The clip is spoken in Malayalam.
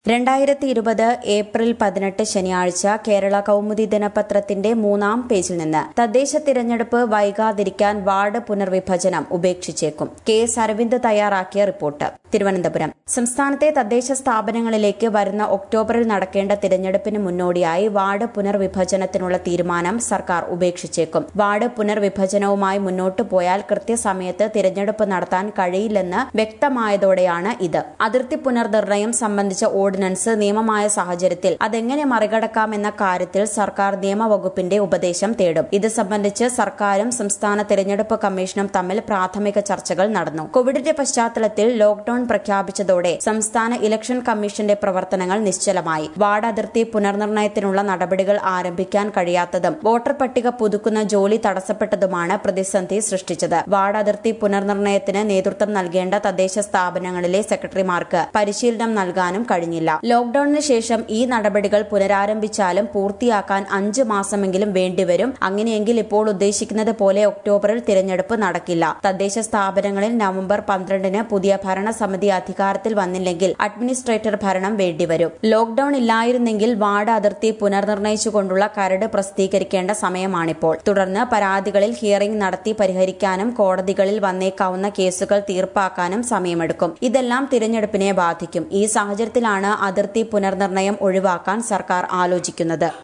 രണ്ടായിരത്തി ഇരുപത് ഏപ്രിൽ പതിനെട്ട് ശനിയാഴ്ച കേരള കൗമുദി ദിനപത്രത്തിന്റെ മൂന്നാം പേജിൽ നിന്ന് തദ്ദേശ തിരഞ്ഞെടുപ്പ് വൈകാതിരിക്കാൻ വാർഡ് പുനർവിഭജനം ഉപേക്ഷിച്ചേക്കും കെ എസ് അരവിന്ദ് തയ്യാറാക്കിയ റിപ്പോർട്ട് തിരുവനന്തപുരം സംസ്ഥാനത്തെ തദ്ദേശ സ്ഥാപനങ്ങളിലേക്ക് വരുന്ന ഒക്ടോബറിൽ നടക്കേണ്ട തിരഞ്ഞെടുപ്പിന് മുന്നോടിയായി വാർഡ് പുനർവിഭജനത്തിനുള്ള തീരുമാനം സർക്കാർ ഉപേക്ഷിച്ചേക്കും വാർഡ് പുനർവിഭജനവുമായി മുന്നോട്ടു പോയാൽ കൃത്യസമയത്ത് തിരഞ്ഞെടുപ്പ് നടത്താൻ കഴിയില്ലെന്ന് വ്യക്തമായതോടെയാണ് ഇത് അതിർത്തി പുനർനിർണയം സംബന്ധിച്ച ഓർഡിനൻസ് നിയമമായ സാഹചര്യത്തിൽ അതെങ്ങനെ മറികടക്കാമെന്ന കാര്യത്തിൽ സർക്കാർ നിയമവകുപ്പിന്റെ ഉപദേശം തേടും ഇത് സംബന്ധിച്ച് സർക്കാരും സംസ്ഥാന തെരഞ്ഞെടുപ്പ് കമ്മീഷനും തമ്മിൽ പ്രാഥമിക ചർച്ചകൾ നടന്നു കോവിഡിന്റെ പശ്ചാത്തലത്തിൽ ലോക്ഡൌൺ പ്രഖ്യാപിച്ചതോടെ സംസ്ഥാന ഇലക്ഷൻ കമ്മീഷന്റെ പ്രവർത്തനങ്ങൾ നിശ്ചലമായി വാർഡ് അതിർത്തി പുനർനിർണയത്തിനുള്ള നടപടികൾ ആരംഭിക്കാൻ കഴിയാത്തതും വോട്ടർ പട്ടിക പുതുക്കുന്ന ജോലി തടസ്സപ്പെട്ടതുമാണ് പ്രതിസന്ധി സൃഷ്ടിച്ചത് വാർഡ് അതിർത്തി പുനർനിർണയത്തിന് നേതൃത്വം നൽകേണ്ട തദ്ദേശ സ്ഥാപനങ്ങളിലെ സെക്രട്ടറിമാർക്ക് പരിശീലനം നൽകാനും കഴിഞ്ഞില്ല ലോക്ഡൌണിന് ശേഷം ഈ നടപടികൾ പുനരാരംഭിച്ചാലും പൂർത്തിയാക്കാൻ അഞ്ച് മാസമെങ്കിലും വേണ്ടിവരും അങ്ങനെയെങ്കിൽ ഇപ്പോൾ ഉദ്ദേശിക്കുന്നത് പോലെ ഒക്ടോബറിൽ തിരഞ്ഞെടുപ്പ് നടക്കില്ല തദ്ദേശ സ്ഥാപനങ്ങളിൽ നവംബർ പന്ത്രണ്ടിന് പുതിയ ഭരണസമിതി അധികാരത്തിൽ വന്നില്ലെങ്കിൽ അഡ്മിനിസ്ട്രേറ്റർ ഭരണം വേണ്ടിവരും ലോക്ഡൌൺ ഇല്ലായിരുന്നെങ്കിൽ വാർഡ് അതിർത്തി പുനർനിർണയിച്ചുകൊണ്ടുള്ള കരട് പ്രസിദ്ധീകരിക്കേണ്ട സമയമാണിപ്പോൾ തുടർന്ന് പരാതികളിൽ ഹിയറിംഗ് നടത്തി പരിഹരിക്കാനും കോടതികളിൽ വന്നേക്കാവുന്ന കേസുകൾ തീർപ്പാക്കാനും സമയമെടുക്കും ഇതെല്ലാം തിരഞ്ഞെടുപ്പിനെ ബാധിക്കും ഈ സാഹചര്യത്തിലാണ് അതിർത്തി പുനർനിർണയം ഒഴിവാക്കാൻ സർക്കാർ ആലോചിക്കുന്നത്